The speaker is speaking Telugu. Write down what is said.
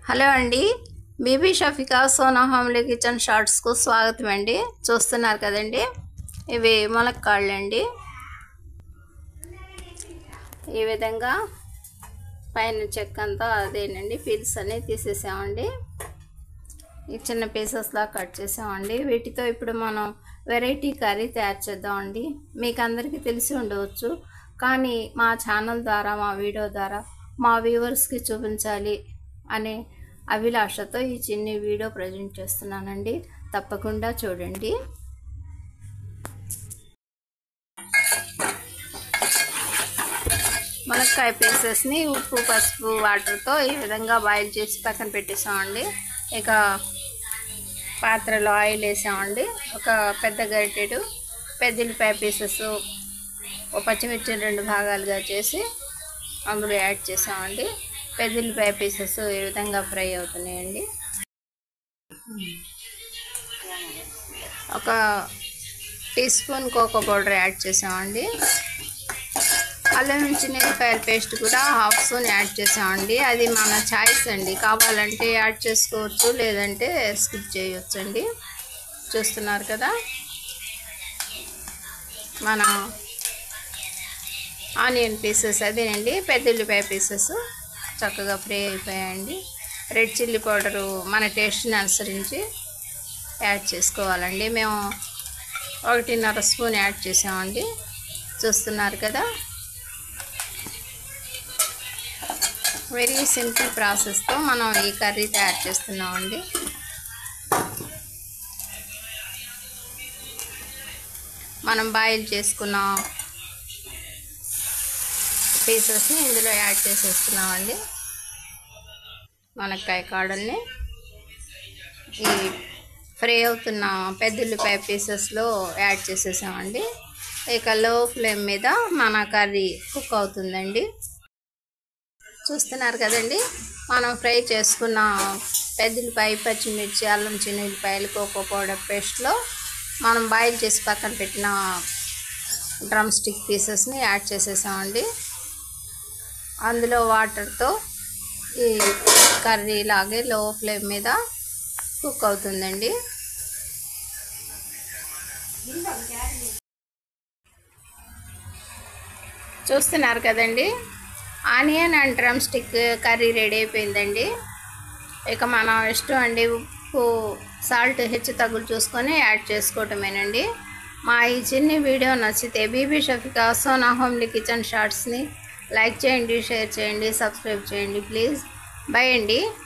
హలో అండి బీబీ షఫికా సోనా హోమ్లీ కిచెన్ షార్ట్స్కు స్వాగతం అండి చూస్తున్నారు కదండి ఇవి ములక్కాళ్ళు అండి ఈ విధంగా పైన చెక్క అంతా అదేనండి పీల్స్ అన్నీ తీసేసామండి ఈ చిన్న పీసెస్లా కట్ చేసామండి వీటితో ఇప్పుడు మనం వెరైటీ కర్రీ తయారు చేద్దామండి మీకు అందరికీ తెలిసి ఉండవచ్చు కానీ మా ఛానల్ ద్వారా మా వీడియో ద్వారా మా వ్యూవర్స్కి చూపించాలి అనే అభిలాషతో ఈ చిన్ని వీడియో ప్రజెంట్ చేస్తున్నానండి తప్పకుండా చూడండి మునక్కాయ పీసెస్ని ఉప్పు పసుపు వాటర్తో ఈ విధంగా బాయిల్ చేసి పక్కన పెట్టేసామండి ఇక పాత్రలో ఆయిల్ వేసామండి ఒక పెద్ద గరిటెడు పెద్దలిపాయ పీసెస్ ఒక పచ్చిమిర్చి రెండు భాగాలుగా చేసి అందులో యాడ్ చేసామండి పెద్దలిపాయ పీసెస్ ఈ విధంగా ఫ్రై అవుతున్నాయండి ఒక teaspoon cocoa powder add చేసామండి అల్లం చిన్నపాయల పేస్ట్ కూడా హాఫ్ స్పూన్ యాడ్ చేసామండి అది మన చాయిస్ అండి కావాలంటే యాడ్ చేసుకోవచ్చు లేదంటే స్కిప్ చేయవచ్చు అండి చూస్తున్నారు కదా మన ఆనియన్ పీసెస్ అదేనండి పెద్ద ఉల్లిపాయ పీసెస్ చక్కగా ఫ్రై అయిపోయాయండి రెడ్ చిల్లీ పౌడరు మన టేస్ట్ని అనుసరించి యాడ్ చేసుకోవాలండి మేము ఒకటిన్నర స్పూన్ యాడ్ చేసామండి చూస్తున్నారు కదా వెరీ సింపుల్ ప్రాసెస్తో మనం ఈ కర్రీ తయారు చేస్తున్నామండి మనం బాయిల్ చేసుకున్న పీసెస్ని ఇందులో యాడ్ చేసేస్తున్నామండి మునక్కాయ కాడల్ని ఈ ఫ్రై అవుతున్న పెద్దల్లిపాయ పీసెస్లో యాడ్ చేసేసామండి ఇక లో ఫ్లేమ్ మీద మన కర్రీ కుక్ అవుతుందండి చూస్తున్నారు కదండి మనం ఫ్రై చేసుకున్న పెద్దలిపాయ పచ్చిమిర్చి అల్లం చిన్నుల్లిపాయలు కోకో పౌడర్ పేస్ట్లో మనం బాయిల్ చేసి పక్కన పెట్టిన డ్రమ్ స్టిక్ పీసెస్ని యాడ్ చేసేసామండి అందులో వాటర్తో ఈ కర్రీ లాగే లో ఫ్లేమ్ మీద కుక్ అవుతుందండి చూస్తున్నారు కదండి onion and drumstick curry ready అయిపోయిందండి ఇక మనం ఇష్టం అండి ఉప్పు సాల్ట్ హెచ్చు తగ్గులు చూసుకొని యాడ్ చేసుకోవటమేనండి మా ఈ చిన్ని వీడియో నచ్చితే బీబీ షఫికా సోనా హోమ్లీ కిచెన్ షార్ట్స్ని లైక్ చేయండి షేర్ చేయండి సబ్స్క్రైబ్ చేయండి ప్లీజ్ బై అండి